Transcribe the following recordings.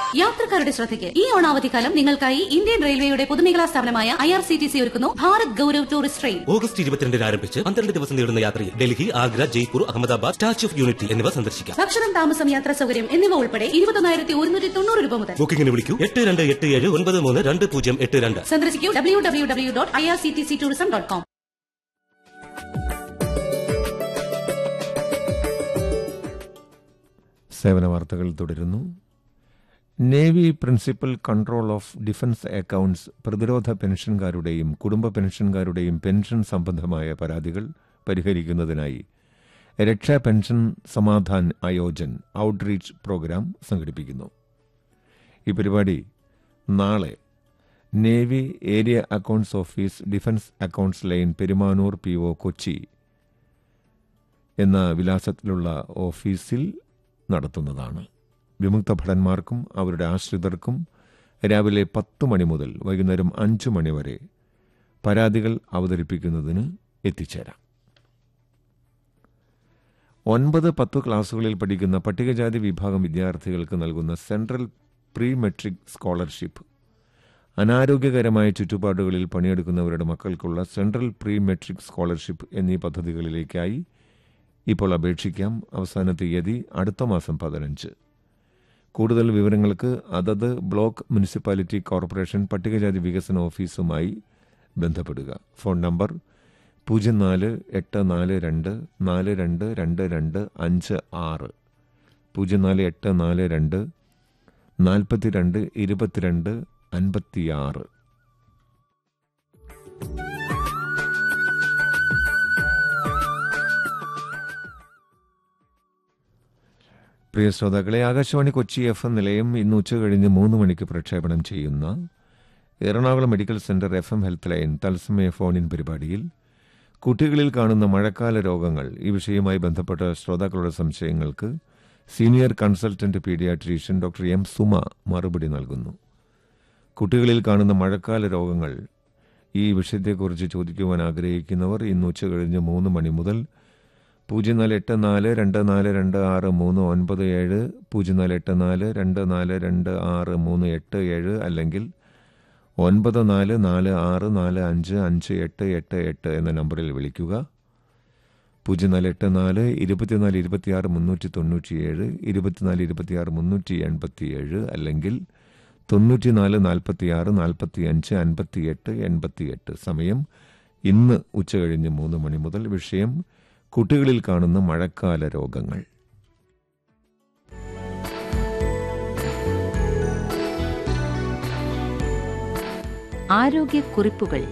യാത്രക്കാരുടെ ശ്രദ്ധയ്ക്ക് ഈ ഓണാവധിക്കാലം നിങ്ങൾക്കായി ഇന്ത്യൻ റെയിൽവേയുടെ പൊതുമേഖലാ സ്ഥാപനമായ I R C T C ഒരുക്കുന്നു Bharat Gaurav tourist train August ഇരുപത്തിരണ്ടിന് ആരംഭിച്ച് പന്ത്രണ്ട് ദിവസം നീളുന്ന യാത്രയിൽ Delhi Agra Jaipur Ahmedabad Statue of Unity എന്നിവ സന്ദർശിക്കാം ഭക്ഷണം താമസം യാത്രാ സൗകര്യം എന്നിവ ഉൾപ്പെടെ ഇരുപത്തൊന്നായിരത്തി ഒരുന്നൂറ്റി തൊണ്ണൂറ് രൂപ മുതൽ ബുക്കിംഗിന് വിളിക്കൂ എട്ട് രണ്ട് എട്ട് ഏഴ് ഒൻപത് മൂന്ന് രണ്ട് പൂജ്യം എട്ട് രണ്ട് സന്ദർശിക്കൂ W W W dot I R C T C tourism dot com സേവന വാർത്തകൾ തുടരുന്നു navy principal control of defence accounts പ്രതിരോധ പെൻഷൻകാരുടെയും കുടുംബ പെൻഷൻകാരുടെയും പെൻഷൻ സംബന്ധമായ പരാതികൾ പരിഹരിക്കുന്നതിനായി Raksha pension Samadhan Aayojan outreach programme സംഘടിപ്പിക്കുന്നു ഈ പരിപാടി നാളെ navy area accounts office defence accounts line Perumanoor P O Kochi എന്ന വിലാസത്തിലുള്ള ഓഫീസിൽ നടത്തുന്നതാണ് വിമുക്ത ഭടന്മാർക്കും അവരുടെ ആശ്രിതർക്കും രാവിലെ പത്ത് മണി മുതൽ വൈകുന്നേരം അഞ്ച് മണി വരെ പരാതികൾ അവതരിപ്പിക്കുന്നതിന് എത്തിച്ചേരാം ഒൻപത് പത്ത് ക്ലാസുകളിൽ പഠിക്കുന്ന പട്ടികജാതി വിഭാഗം വിദ്യാർത്ഥികൾക്ക് നൽകുന്ന സെൻട്രൽ പ്രീ മെട്രിക് സ്കോളർഷിപ്പ് അനാരോഗ്യകരമായ ചുറ്റുപാടുകളിൽ പണിയെടുക്കുന്നവരുടെ മക്കൾക്കുള്ള സെൻട്രൽ പ്രീ മെട്രിക് സ്കോളർഷിപ്പ് എന്നീ പദ്ധതികളിലേക്കായി ഇപ്പോൾ അപേക്ഷിക്കാം അവസാന തീയതി അടുത്ത മാസം പതിനഞ്ച് കൂടുതൽ വിവരങ്ങൾക്ക് അതത് ബ്ലോക്ക് മുനിസിപ്പാലിറ്റി കോർപ്പറേഷൻ പട്ടികജാതി വികസന ഓഫീസുമായി ബന്ധപ്പെടുക ഫോൺ നമ്പർ പൂജ്യം നാല് എട്ട് നാല് രണ്ട് നാല് രണ്ട് രണ്ട് രണ്ട് അഞ്ച് ആറ് പൂജ്യം നാല് എട്ട് നാല് രണ്ട് നാൽപ്പത്തിരണ്ട് ഇരുപത്തിരണ്ട് അൻപത്തിയാറ് പ്രിയ ശ്രോതാക്കളെ ആകാശവാണി കൊച്ചി എഫ് എം നിലയം ഇന്ന് ഉച്ച കഴിഞ്ഞ് മൂന്ന് മണിക്ക് പ്രക്ഷേപണം ചെയ്യുന്ന Ernakulam medical centre F M health line തത്സമയ ഫോണിൻ പരിപാടിയിൽ കുട്ടികളിൽ കാണുന്ന മഴക്കാല രോഗങ്ങൾ ഈ വിഷയവുമായി ബന്ധപ്പെട്ട ശ്രോതാക്കളുടെ സംശയങ്ങൾക്ക് senior consultant paediatrician doctor M Suma മറുപടി നൽകുന്നു കുട്ടികളിൽ കാണുന്ന മഴക്കാല രോഗങ്ങൾ ഈ വിഷയത്തെക്കുറിച്ച് ചോദിക്കുവാൻ ആഗ്രഹിക്കുന്നവർ ഇന്ന് ഉച്ച കഴിഞ്ഞ് മൂന്ന് മണി മുതൽ പൂജ്യം നാല് എട്ട് നാല് രണ്ട് നാല് രണ്ട് ആറ് മൂന്ന് ഒൻപത് ഏഴ് പൂജ്യം നാല് എട്ട് നാല് രണ്ട് നാല് രണ്ട് ആറ് മൂന്ന് എട്ട് ഏഴ് അല്ലെങ്കിൽ ഒൻപത് നാല് നാല് ആറ് നാല് അഞ്ച് അഞ്ച് എട്ട് എട്ട് എട്ട് എന്ന നമ്പറിൽ വിളിക്കുക പൂജ്യം നാല് എട്ട് നാല് ഇരുപത്തിനാല് ഇരുപത്തിയാറ് മുന്നൂറ്റി തൊണ്ണൂറ്റിയേഴ് ഇരുപത്തിനാല് ഇരുപത്തിയാറ് മുന്നൂറ്റി എൺപത്തിയേഴ് അല്ലെങ്കിൽ തൊണ്ണൂറ്റിനാല് നാൽപ്പത്തിയാറ് നാൽപ്പത്തി അഞ്ച് അൻപത്തിയെട്ട് എൺപത്തിയെട്ട് സമയം ഇന്ന് ഉച്ചകഴിഞ്ഞ് മൂന്ന് മണി മുതൽ വിഷയം കുട്ടികളിൽ കാണുന്ന മഴക്കാല രോഗങ്ങൾ ആരോഗ്യക്കുറിപ്പുകൾ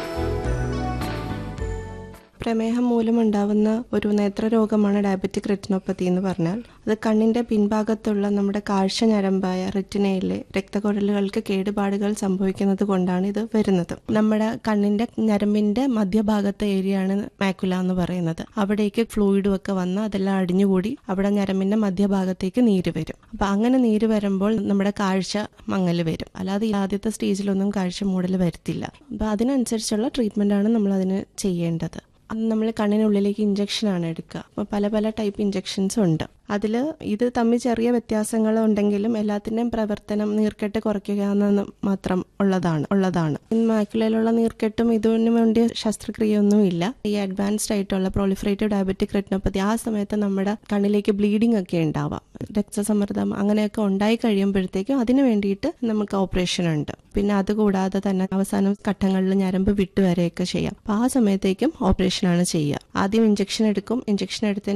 പ്രമേഹം മൂലമുണ്ടാവുന്ന ഒരു നേത്രരോഗമാണ് ഡയബറ്റിക് റെറ്റിനോപ്പതി എന്ന് പറഞ്ഞാൽ അത് കണ്ണിന്റെ പിൻഭാഗത്തുള്ള നമ്മുടെ കാഴ്ച ഞരമ്പായ റെറ്റിനയിലെ രക്തക്കുഴലുകൾക്ക് കേടുപാടുകൾ സംഭവിക്കുന്നത് കൊണ്ടാണ് ഇത് വരുന്നത് നമ്മുടെ കണ്ണിന്റെ ഞരമ്പിന്റെ മധ്യഭാഗത്തെ ഏരിയയാണ് മാക്കുല എന്ന് പറയുന്നത് അവിടേക്ക് ഫ്ലൂയിഡും ഒക്കെ വന്ന് അതെല്ലാം അടിഞ്ഞുകൂടി അവിടെ ഞരമ്പിന്റെ മധ്യഭാഗത്തേക്ക് നീര് വരും അപ്പൊ അങ്ങനെ നീര് വരുമ്പോൾ നമ്മുടെ കാഴ്ച മങ്ങൽ വരും അല്ലാതെ ഈ ആദ്യത്തെ സ്റ്റേജിലൊന്നും കാഴ്ച മൂടൽ വരത്തില്ല അപ്പൊ അതിനനുസരിച്ചുള്ള ട്രീറ്റ്മെന്റ് ആണ് നമ്മൾ അതിന് ചെയ്യേണ്ടത് അത് നമ്മൾ കണ്ണിനുള്ളിലേക്ക് ഇഞ്ചക്ഷനാണ് എടുക്കുക അപ്പോൾ പല പല ടൈപ്പ് ഇഞ്ചക്ഷൻസ് ഉണ്ട് അതിൽ ഇത് തമ്മിൽ ചെറിയ വ്യത്യാസങ്ങൾ ഉണ്ടെങ്കിലും എല്ലാത്തിൻ്റെയും പ്രവർത്തനം നീർക്കെട്ട് കുറയ്ക്കുക എന്നത് മാത്രം ഉള്ളതാണ് ഉള്ളതാണ് മാക്കുലയിലുള്ള നീർക്കെട്ടും ഇതിനു വേണ്ടി ശസ്ത്രക്രിയയൊന്നും ഇല്ല ഈ അഡ്വാൻസ്ഡ് ആയിട്ടുള്ള പ്രോളിഫറേറ്റീവ് ഡയബറ്റിക് റെറ്റിനോപ്പതി ആ സമയത്ത് നമ്മുടെ കണ്ണിലേക്ക് ബ്ലീഡിംഗ് ഒക്കെ ഉണ്ടാവാം രക്തസമ്മർദ്ദം അങ്ങനെയൊക്കെ ഉണ്ടായി കഴിയുമ്പോഴത്തേക്കും അതിന് വേണ്ടിയിട്ട് നമുക്ക് ഓപ്പറേഷൻ ഉണ്ട് പിന്നെ അതുകൂടാതെ തന്നെ അവസാനം ഘട്ടങ്ങളിൽ ഞരമ്പ് വിട്ടുവരെയൊക്കെ ചെയ്യാം അപ്പോൾ ആ സമയത്തേക്കും ഓപ്പറേഷനാണ് ചെയ്യുക ആദ്യം ഇഞ്ചക്ഷൻ എടുക്കും ഇഞ്ചക്ഷൻ എടുത്തതിന്